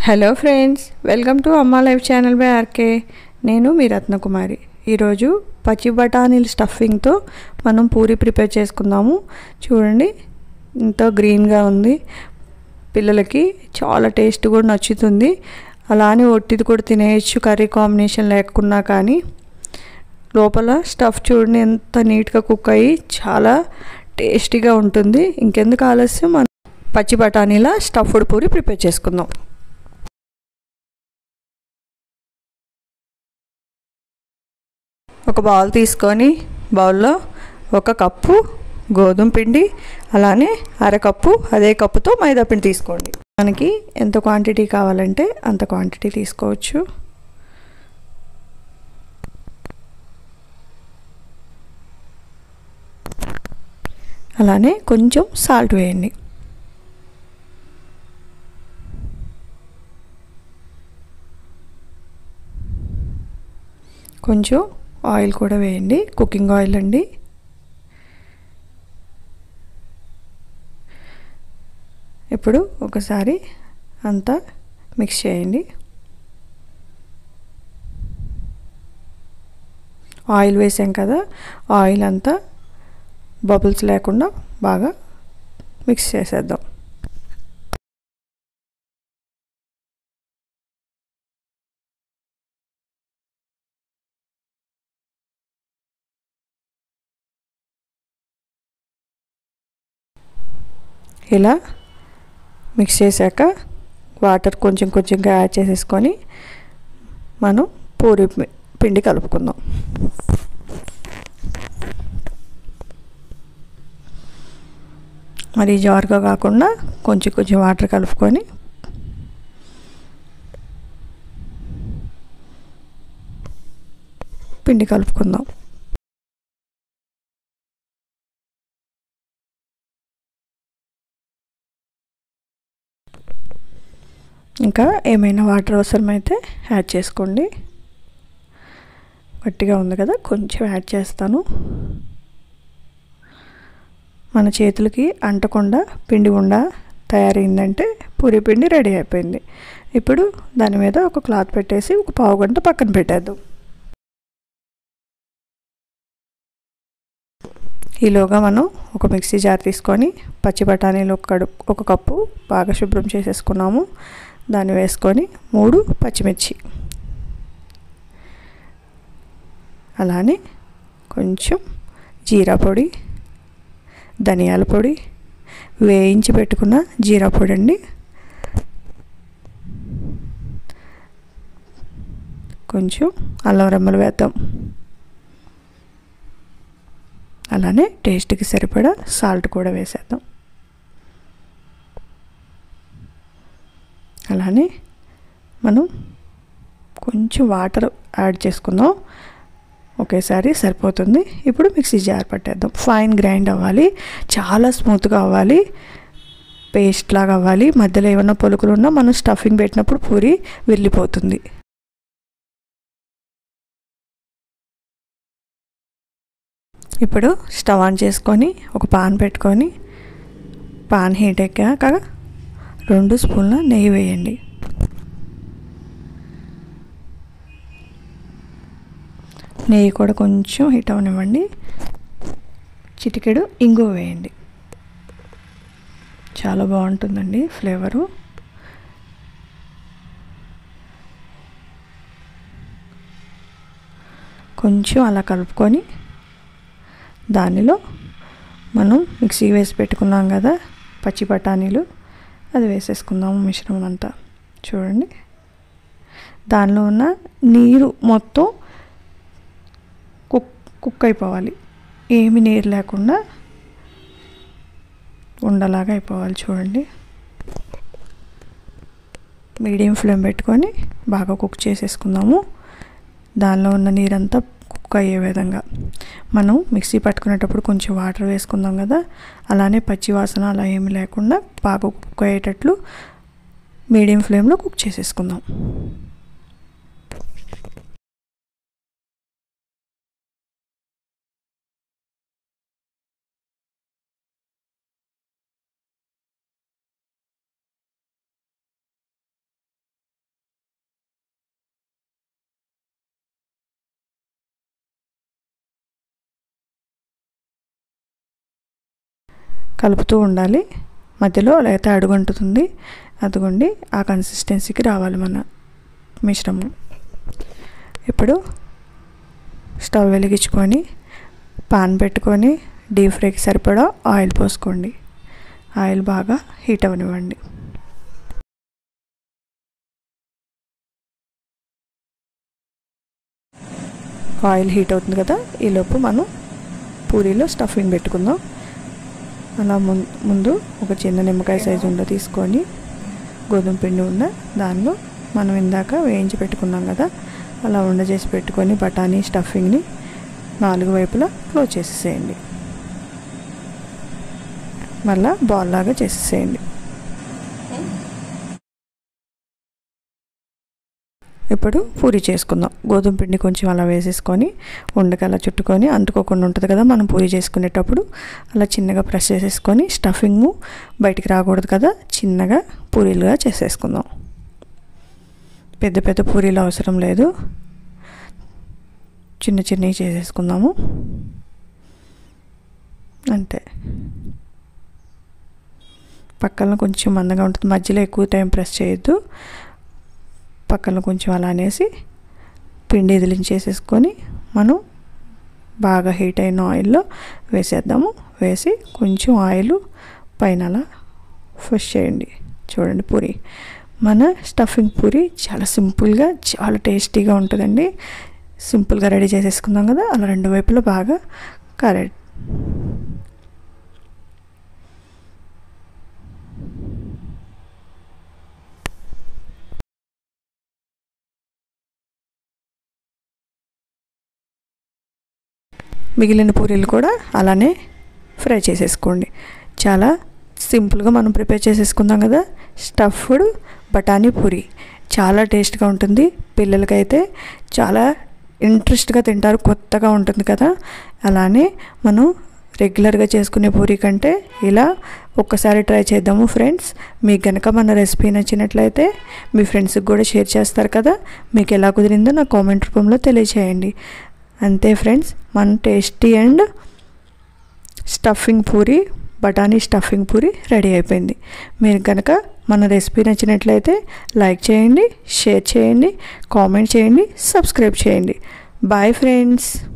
hello friends welcome to Amma life channel by RK నేను మీ రత్నకుమారి ఈరోజు పచ్చి బఠానీల స్టఫింగ్తో మనం పూరి ప్రిపేర్ చేసుకుందాము చూడండి ఎంతో గ్రీన్గా ఉంది పిల్లలకి చాలా టేస్ట్ కూడా నచ్చుతుంది అలానే ఒట్టిది కూడా తినేయచ్చు కర్రీ కాంబినేషన్ లేకున్నా కానీ లోపల స్టఫ్ చూడండి ఎంత నీట్గా కుక్ అయ్యి చాలా టేస్టీగా ఉంటుంది ఇంకెందుకు ఆలస్యం మనం పచ్చి బఠానీల స్టఫ్డ్ పూరి ప్రిపేర్ చేసుకుందాం ఒక బౌల్ తీసుకొని బౌల్లో ఒక కప్పు గోధుమ పిండి అలానే అరకప్పు అదే కప్పుతో మైదా పిండి తీసుకోండి మనకి ఎంత క్వాంటిటీ కావాలంటే అంత క్వాంటిటీ తీసుకోవచ్చు అలానే కొంచెం సాల్ట్ వేయండి కొంచెం ఆయిల్ కూడా వేయండి కుకింగ్ ఆయిల్ అండి ఇప్పుడు ఒకసారి అంతా మిక్స్ చేయండి ఆయిల్ వేసాం కదా ఆయిల్ అంతా బబుల్స్ లేకుండా బాగా మిక్స్ చేసేద్దాం ఇలా మిక్స్ చేశాక వాటర్ కొంచెం కొంచెంగా యాడ్ చేసేసుకొని మనం పూరి పిండి కలుపుకుందాం మరి జారుగా కాకుండా కొంచెం కొంచెం వాటర్ కలుపుకొని పిండి కలుపుకుందాం ఇంకా ఏమైనా వాటర్ అవసరమైతే యాడ్ చేసుకోండి గట్టిగా ఉంది కదా కొంచెం యాడ్ చేస్తాను మన చేతులకి అంటకుండా పిండి ఉండ తయారైందంటే పూరి పిండి రెడీ అయిపోయింది ఇప్పుడు దాని మీద ఒక క్లాత్ పెట్టేసి ఒక పావు గంట పక్కన పెట్టేద్దాం ఈలోగా మనం ఒక మిక్సీ జార్ తీసుకొని పచ్చి బఠానీలు ఒక కడుపు ఒక కప్పు బాగా శుభ్రం చేసేసుకున్నాము దాన్ని వేసుకొని మూడు పచ్చిమిర్చి అలానే కొంచెం జీరా పొడి ధనియాల పొడి వేయించి పెట్టుకున్న జీరా పొడి అండి కొంచెం అల్లం రెమ్మలు వేద్దాం అలానే టేస్ట్కి సరిపడా సాల్ట్ కూడా వేసేద్దాం అలానే మనం కొంచెం వాటర్ యాడ్ చేసుకుందాం ఒకేసారి సరిపోతుంది ఇప్పుడు మిక్సీ జార్ పట్టేద్దాం ఫైన్ గ్రైండ్ అవ్వాలి చాలా స్మూత్గా అవ్వాలి పేస్ట్ లాగా అవ్వాలి మధ్యలో ఏమైనా పొలుకులు ఉన్నా మనం స్టఫింగ్ పెట్టినప్పుడు పూరి వెళ్ళిపోతుంది ఇప్పుడు స్టవ్ ఆన్ చేసుకొని ఒక పాన్ పెట్టుకొని పాన్ హీట్ ఎక్కాక రెండు స్పూన్ల నెయ్యి వేయండి నెయ్యి కూడా కొంచెం హీట్ అవనివ్వండి చిటికెడు ఇంగువ వేయండి చాలా బాగుంటుందండి ఫ్లేవరు కొంచెం అలా కలుపుకొని దానిలో మనం మిక్సీ వేసి పెట్టుకున్నాం కదా పచ్చి బఠానీలు అది వేసేసుకుందాము మిశ్రమం అంతా చూడండి దానిలో ఉన్న నీరు మొత్తం కుక్ కుక్ అయిపోవాలి ఏమి నీరు లేకుండా ఉండలాగా అయిపోవాలి చూడండి మీడియం ఫ్లేమ్ పెట్టుకొని బాగా కుక్ చేసేసుకుందాము దానిలో ఉన్న నీరంతా కుక్ అయ్యే విధంగా మనం మిక్సీ పట్టుకునేటప్పుడు కొంచెం వాటర్ వేసుకుందాం కదా అలానే పచ్చి వాసన అలా ఏమి లేకుండా బాగా కుక్ అయ్యేటట్లు మీడియం ఫ్లేమ్లో కుక్ చేసేసుకుందాం కలుపుతూ ఉండాలి మధ్యలో లేకపోతే అడుగంటుతుంది అదిగోండి ఆ కన్సిస్టెన్సీకి రావాలి మన మిశ్రమం ఇప్పుడు స్టవ్ వెలిగించుకొని పాన్ పెట్టుకొని డీప్ ఫ్రైకి సరిపడా ఆయిల్ పోసుకోండి ఆయిల్ బాగా హీట్ అవనివ్వండి ఆయిల్ హీట్ అవుతుంది కదా ఈలోపు మనం పూరీలో స్టఫింగ్ పెట్టుకుందాం అలా ముందు ఒక చిన్న నిమ్మకాయ సైజు ఉండ తీసుకొని గోధుమ పిండి ఉండ దానిలో మనం ఇందాక వేయించి పెట్టుకున్నాం కదా అలా ఉండ చేసి పెట్టుకొని బఠానీ స్టఫింగ్ని నాలుగు వైపులా క్లోజ్ చేసేసేయండి మళ్ళా బాల్ లాగా చేసేసేయండి ఇప్పుడు పూరి చేసుకుందాం గోధుమ పిండి కొంచెం అలా వేసేసుకొని ఉండకి అలా చుట్టుకొని అంటుకోకుండా ఉంటుంది కదా మనం పూరి చేసుకునేటప్పుడు అలా చిన్నగా ప్రెస్ చేసేసుకొని స్టఫింగ్ బయటికి రాకూడదు కదా చిన్నగా పూరీలుగా చేసేసుకుందాం పెద్ద పెద్ద పూరీలు అవసరం లేదు చిన్న చిన్నవి చేసేసుకుందాము అంతే పక్కన కొంచెం మందంగా ఉంటుంది మధ్యలో ఎక్కువ టైం ప్రెస్ చేయొద్దు పక్కన కొంచెం అలా అనేసి పిండి ఇదిలించేసేసుకొని మనం బాగా హీట్ అయిన ఆయిల్లో వేసేద్దాము వేసి కొంచెం ఆయిల్ పైన అలా ఫిష్ చేయండి చూడండి పూరి మన స్టఫింగ్ పూరి చాలా సింపుల్గా చాలా టేస్టీగా ఉంటుందండి సింపుల్గా రెడీ చేసేసుకుందాం కదా అలా రెండు వైపులా బాగా కరెక్ట్ మిగిలిన పూరీలు కూడా అలానే ఫ్రై చేసేసుకోండి చాలా సింపుల్గా మనం ప్రిపేర్ చేసేసుకుందాం కదా స్టఫ్డ్ బఠానీ పూరి చాలా టేస్ట్గా ఉంటుంది పిల్లలకైతే చాలా ఇంట్రెస్ట్గా తింటారు కొత్తగా ఉంటుంది కదా అలానే మనం రెగ్యులర్గా చేసుకునే పూరి కంటే ఇలా ఒక్కసారి ట్రై చేద్దాము ఫ్రెండ్స్ మీకు కనుక మన రెసిపీ నచ్చినట్లయితే మీ ఫ్రెండ్స్కి కూడా షేర్ చేస్తారు కదా మీకు ఎలా కుదిరిందో నా కామెంట్ రూపంలో తెలియచేయండి అంతే ఫ్రెండ్స్ మన టేస్టీ అండ్ స్టఫింగ్ పూరి బఠానీ స్టఫింగ్ పూరి రెడీ అయిపోయింది మీరు కనుక మన రెసిపీ నచ్చినట్లయితే లైక్ చేయండి షేర్ చేయండి కామెంట్ చేయండి సబ్స్క్రైబ్ చేయండి బాయ్ ఫ్రెండ్స్